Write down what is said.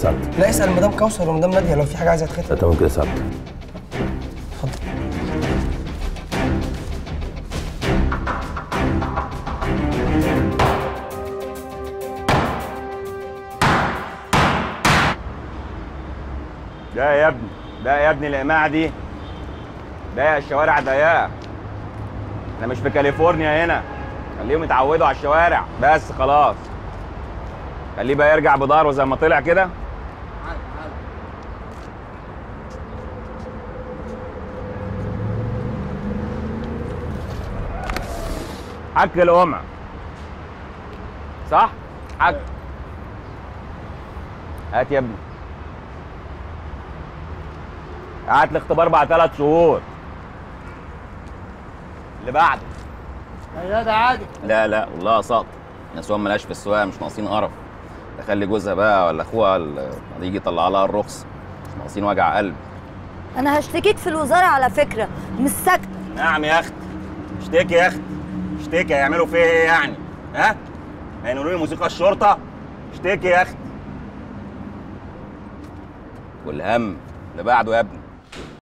سعادتك لا اسال مدام كوثر ومدام ناديه لو في حاجه عايزه تتختم لا تمام كده سعادتك اتفضل ده يا ابني ده يا ابني الإقماع دي ده الشوارع ضيقة احنا مش في كاليفورنيا هنا خليهم يتعودوا على الشوارع بس خلاص خليه بقى يرجع بضهره زي ما طلع كده حك القمع صح؟ حك هات يا ابني قعدت الاختبار بعد ثلاث شهور اللي بعده لا ده عادي لا لا والله سقط نسوان ملاش في السواقه مش ناقصين قرف تخلي جوزها بقى ولا اخوها ال- يجي يطلع لها الرخص مش ناقصين وجع قلب انا هشتكيك في الوزاره على فكره مش ساكته نعم يا اختي اشتكي يا اختي اشتكي هيعملوا فيها ايه يعني ها هينقلوا لي موسيقى الشرطه اشتكي يا اختي والهم اللي بعده يا ابني